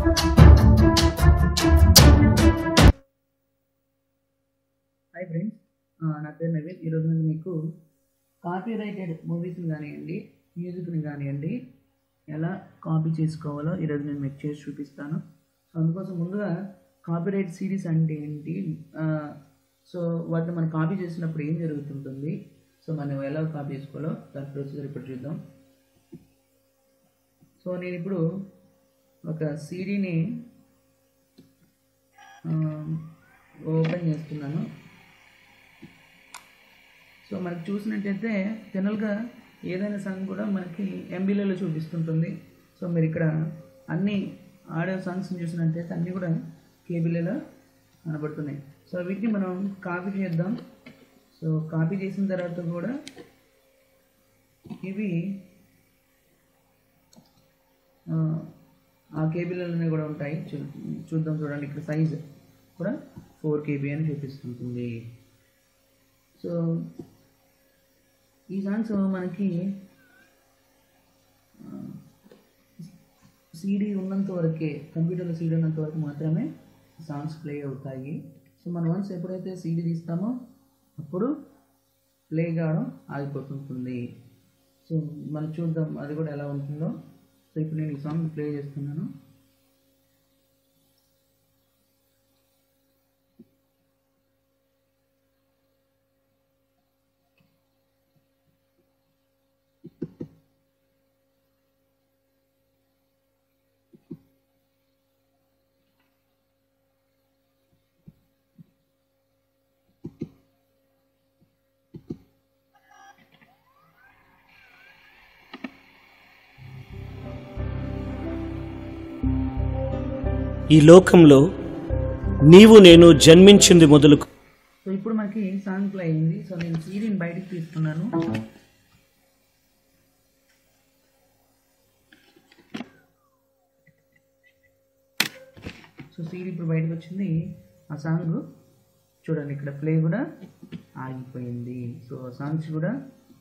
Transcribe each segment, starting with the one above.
hi friends నా పేరు నవీన్ ఈరోజు నేను మీకు కాపీ రైటెడ్ మూవీస్ని కానివ్వండి మ్యూజిక్ని కానివ్వండి ఎలా కాపీ చేసుకోవాలో ఈరోజు నేను మీకు చేసి చూపిస్తాను సో అందుకోసం ముందుగా కాపీరైట్ సిరీస్ అంటే ఏంటి ఆ, సో వాటిని మనం కాపీ చేసినప్పుడు ఏం జరుగుతుంటుంది సో మనం ఎలా కాపీ చేసుకోవాలో దాని ప్రొసీజర్ ఇప్పుడు చూద్దాం సో నేను ఇప్పుడు ఒక సీడీని ఓపెన్ చేస్తున్నాను సో మనకి చూసినట్టయితే జనరల్గా ఏదైనా సాంగ్ కూడా మనకి ఎంబీలలో చూపిస్తుంటుంది సో మీరు ఇక్కడ అన్ని ఆడియో సాంగ్స్ని చూసినట్టయితే అన్నీ కూడా కేబీలలో కనబడుతున్నాయి సో వీటిని మనం కాపీ చేద్దాం సో కాపీ చేసిన తర్వాత కూడా ఇవి ఆ, ఆ కేబీలలోనే కూడా ఉంటాయి చూ చూద్దాం చూడండి ఇక్కడ సైజ్ కూడా ఫోర్ కేబీ అని చూపిస్తుంటుంది సో ఈ సాంగ్స్ మనకి సీడీ ఉన్నంత వరకే కంప్యూటర్లో సీడీ ఉన్నంత వరకు మాత్రమే సాంగ్స్ ప్లే అవుతాయి సో మనం వన్స్ ఎప్పుడైతే సీడీ తీస్తామో అప్పుడు ప్లే కావడం ఆగిపోతుంటుంది సో మనం చూద్దాం అది కూడా ఎలా ఉంటుందో సో ఇప్పుడు నేను ఈ సాంగ్ ప్లే చేస్తున్నాను ఈ లోకంలో నీవు నేను జన్మించింది మొదలుకు సో ఇప్పుడు మనకి సాంగ్ ప్లే అయింది సో నేను సీడీని బయటికి తీస్తున్నాను సో సీడీ ఇప్పుడు బయటకు వచ్చింది ఆ సాంగ్ చూడండి ఇక్కడ ప్లే కూడా ఆగిపోయింది సో సాంగ్స్ కూడా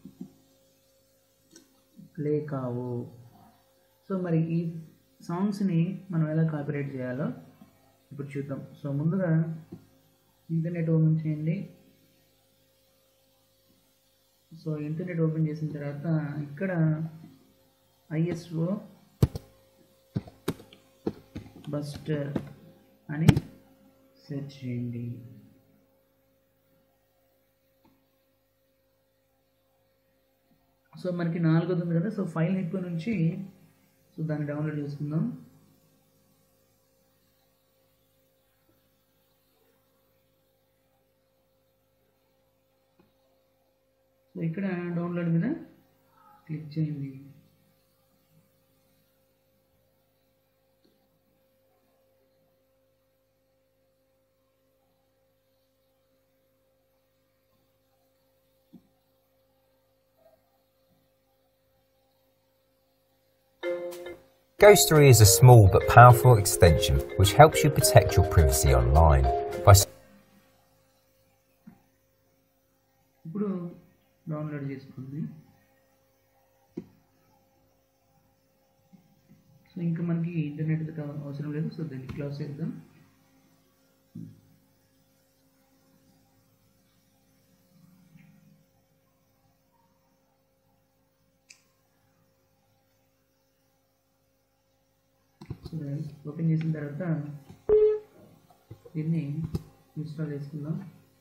ప్లే కావు సో మరి ఈ సాంగ్స్ని మనం ఎలా కాపీరైట్ చేయాలో ఇప్పుడు చూద్దాం సో ముందుగా ఇంటర్నెట్ ఓపెన్ చేయండి సో ఇంటర్నెట్ ఓపెన్ చేసిన తర్వాత ఇక్కడ ఐఎస్ఓ బస్టర్ అని సెర్చ్ చేయండి సో మనకి నాలుగోది ఉంది కదా సో ఫైల్ ఎక్కువ నుంచి సో దాన్ని డౌన్లోడ్ చేసుకుందాం సో ఇక్కడ డౌన్లోడ్ మీద క్లిక్ చేయండి Ghostery is a small but powerful extension which helps you protect your privacy online by ఇప్పుడు డౌన్లోడ్ చేసుకోండి సో ఇంకా మనకి ఇంటర్నెట్ అవసరం లేదు సో దీన్ని క్లోజ్ చేద్దాం సో ఓపెన్ చేసిన తర్వాత దీన్ని ఇన్స్టాల్ చేసుకుందాం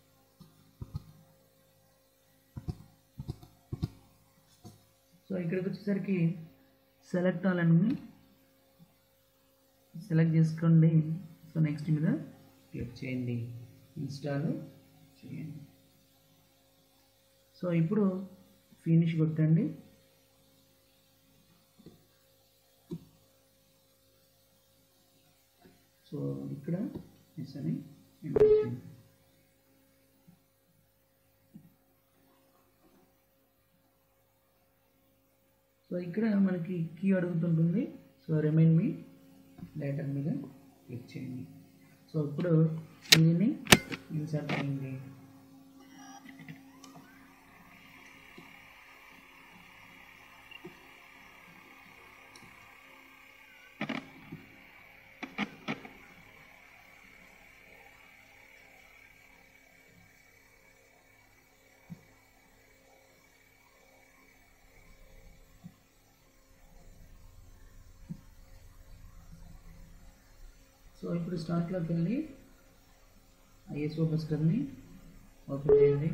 సో ఇక్కడికి వచ్చేసరికి సెలెక్ట్ ఆల్ అని సెలెక్ట్ చేసుకోండి సో నెక్స్ట్ మీద క్లిక్ చేయండి ఇన్స్టాల్ చేయండి సో ఇప్పుడు ఫినిష్ కొట్టండి సో ఇక్కడ ఎస్ అని ఎంటర్ చేయండి సో ఇక్కడ మనకి కీ అడుగుతుంటుంది సో రిమైండ్ మీ లేటర్ మీద క్లిక్ చేయండి సో ఇప్పుడు దీన్ని ఇన్సర్ట్ చేయండి సో ఇప్పుడు స్టార్ట్లోకి వెళ్ళి ఐఎస్ఓ బస్టర్ని ఓపెన్ చేయండి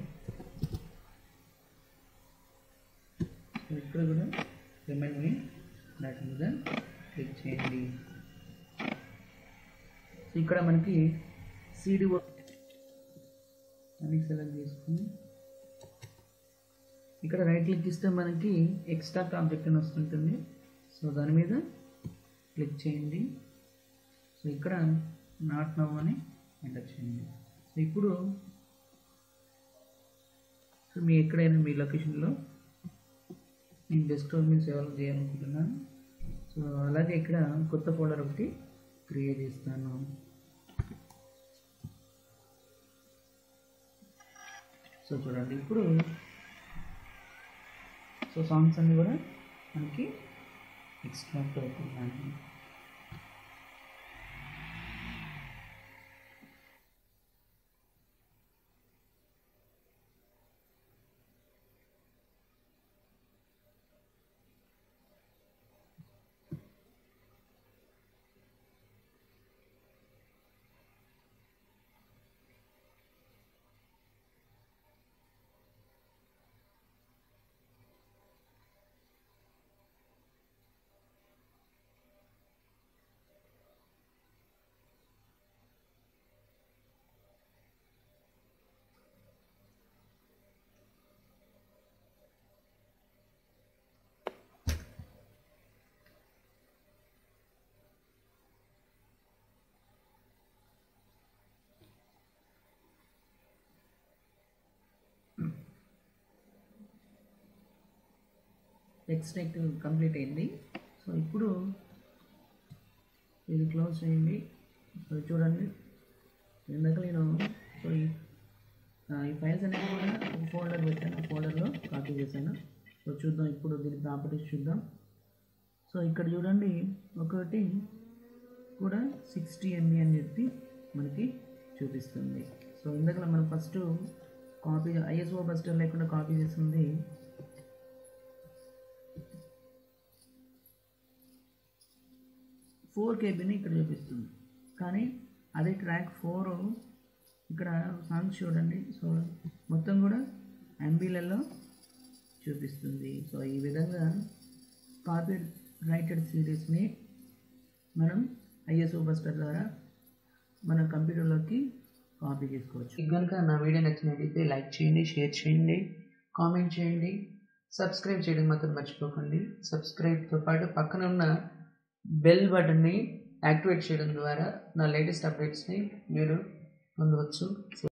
సో ఇక్కడ కూడా రిమైండ్ మీ దాటి మీద క్లిక్ చేయండి సో ఇక్కడ మనకి సీడీ అని సెలెక్ట్ చేసుకుని ఇక్కడ రైట్ క్లిక్ ఇస్తే మనకి ఎక్స్ట్రాక్ట్ ఆబ్జెక్ట్ అని వస్తుంటుంది సో దాని మీద క్లిక్ చేయండి సో ఇక్కడ నాట్ నవ్ అని ఎంటర్ చేయండి సో ఇప్పుడు సో మీ ఎక్కడైనా మీ లొకేషన్లో నేను డెస్క్టాప్ మీద సేవలు చేయాలనుకుంటున్నాను సో అలాగే ఇక్కడ కొత్త ఫోల్డర్ ఒకటి క్రియేట్ చేస్తాను సో చూడండి ఇప్పుడు సో సాంగ్స్ అన్నీ కూడా మనకి ఎక్స్ట్రాక్ట్ అవుతున్నాయి ఎక్స్ట్రాక్ట్ కంప్లీట్ అయింది సో ఇప్పుడు ఇది క్లోజ్ చేయండి సో చూడండి ఇందాక నేను సో ఈ ఆ, ఈ ఫైల్స్ అనేవి కూడా ఒక ఫోల్డర్ పెట్టాను ఆ ఫోల్డర్లో కాపీ చేశాను సో చూద్దాం ఇప్పుడు దీని ప్రాపర్టీస్ చూద్దాం సో ఇక్కడ చూడండి ఒకటి కూడా సిక్స్టీ ఎంబీ అని చెప్పి మనకి చూపిస్తుంది సో ఇందాక మనం ఫస్ట్ కాపీ ఐఎస్ఓ బస్టర్ లేకుండా కాపీ చేసింది ఫోర్ కేబీని ఇక్కడ చూపిస్తుంది కానీ అదే ట్రాక్ ఫోర్ ఇక్కడ సాంగ్స్ చూడండి సో మొత్తం కూడా ఎంబీలలో చూపిస్తుంది సో ఈ విధంగా కాపీ రైటెడ్ సిరీస్ని మనం ఐఎస్ఓ బస్టర్ ద్వారా మన కంప్యూటర్లోకి కాపీ చేసుకోవచ్చు ఇది కనుక నా వీడియో నచ్చినట్లయితే లైక్ చేయండి షేర్ చేయండి కామెంట్ చేయండి సబ్స్క్రైబ్ చేయడం మాత్రం మర్చిపోకండి సబ్స్క్రైబ్తో పాటు పక్కన ఉన్న బెల్ బటన్ని యాక్టివేట్ చేయడం ద్వారా నా లేటెస్ట్ అప్డేట్స్ని మీరు పొందవచ్చు